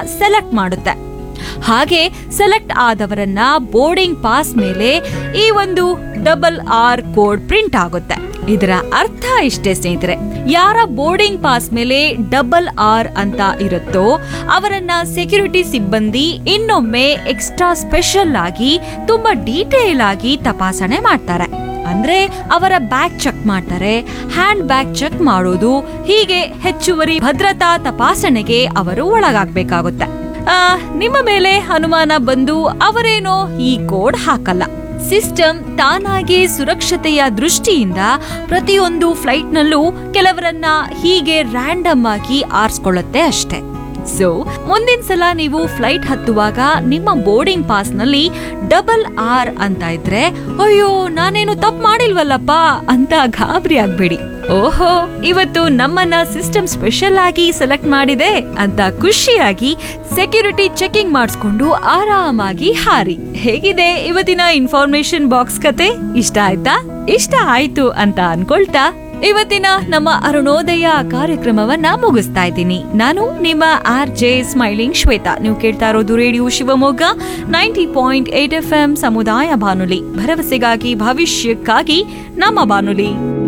select ಮಾಡುತ್ತೆ ಹಾಗೆ select ಆದವರನ್ನ boarding pass ಮೇಲೆ ಈ ಒಂದು ಡಬಲ್ ಆರ್ ಕೋಡ್ ಪ್ರಿಂಟ್ ಆಗುತ್ತೆ ಇದರ ಅರ್ಥ ಇಷ್ಟೇ ಸ್ನೇಹಿತರೆ ಯಾರ ಬೋರ್ಡಿಂಗ್ ಪಾಸ್ ಮೇಲೆ ಡಬಲ್ ಆರ್ ಅಂತ ಇರುತ್ತೋ ಅವರನ್ನ ಸೆಕ್ಯೂರಿಟಿ ಸಿಬ್ಬಂದಿ ಇನ್ನೊಮ್ಮೆ ಎಕ್ಸ್ಟ್ರಾ ಸ್ಪೆಷಲ್ ಆಗಿ ತುಂಬಾ ಡೀಟೇಲ್ ಆಗಿ ತಪಾಸಣೆ ಮಾಡ್ತಾರೆ ಅಂದ್ರೆ ಅವರ ಬ್ಯಾಗ್ ಚೆಕ್ ಮಾಡ್ತಾರೆ ಹ್ಯಾಂಡ್ ಬ್ಯಾಗ್ ಚೆಕ್ ಮಾಡೋದು ಹೀಗೆ ಹೆಚ್ಚುವರಿ ಭದ್ರತಾ ತಪಾಸಣೆಗೆ ಅವರು ಒಳಗಾಗ್ಬೇಕಾಗುತ್ತೆ ಆ, ನಿಮ್ಮ ಮೇಲೆ ಅನುಮಾನ ಬಂದು ಅವರೇನೋ ಈ ಕೋಡ್ ಹಾಕಲ್ಲ ಸಿಸ್ಟಮ್ ತಾನಾಗಿ ಸುರಕ್ಷತೆಯ ದೃಷ್ಟಿಯಿಂದ ಪ್ರತಿಯೊಂದು ಫ್ಲೈಟ್ನಲ್ಲೂ ಕೆಲವರನ್ನ ಹೀಗೆ ರ್ಯಾಂಡಮ್ ಆಗಿ ಆರಿಸ್ಕೊಳ್ಳುತ್ತೆ ಅಷ್ಟೇ ಸೊ ಮುಂದಿನ ಸಲ ನೀವು ಫ್ಲೈಟ್ ಹತ್ತುವಾಗ ನಿಮ್ಮ ಬೋರ್ಡಿಂಗ್ ಪಾಸ್ ನಲ್ಲಿ ಡಬಲ್ ಆರ್ ಅಂತ ಇದ್ರೆ ಅಯ್ಯೋ ನಾನೇನು ತಪ್ಪು ಮಾಡಿಲ್ವಲ್ಲಪ್ಪ ಅಂತ ಗಾಬರಿ ಆಗ್ಬೇಡಿ ಓಹೋ ಇವತ್ತು ನಮ್ಮನ್ನ ಸಿಸ್ಟಮ್ ಸ್ಪೆಷಲ್ ಆಗಿ ಸೆಲೆಕ್ಟ್ ಮಾಡಿದೆ ಅಂತ ಖುಷಿಯಾಗಿ ಸೆಕ್ಯೂರಿಟಿ ಚೆಕಿಂಗ್ ಮಾಡಿಸ್ಕೊಂಡು ಆರಾಮಾಗಿ ಹಾರಿ ಹೇಗಿದೆ ಇವತ್ತಿನ ಇನ್ಫಾರ್ಮೇಶನ್ ಬಾಕ್ಸ್ ಕತೆ ಇಷ್ಟ ಆಯ್ತಾ ಇಷ್ಟ ಆಯ್ತು ಅಂತ ಅನ್ಕೊಳ್ತಾ ಇವತ್ತಿನ ನಮ್ಮ ಅರುಣೋದಯ ಕಾರ್ಯಕ್ರಮವನ್ನ ಮುಗಿಸ್ತಾ ಇದ್ದೀನಿ ನಾನು ನಿಮ್ಮ ಆರ್ ಜೆ ಸ್ಮೈಲಿಂಗ್ ಶ್ವೇತಾ ನೀವು ಕೇಳ್ತಾ ಇರೋದು radio Shivamogga ninety point eight F M ಸಮುದಾಯ ಬಾನುಲಿ ಭರವಸೆಗಾಗಿ ಭವಿಷ್ಯಕ್ಕಾಗಿ ನಮ್ಮ ಬಾನುಲಿ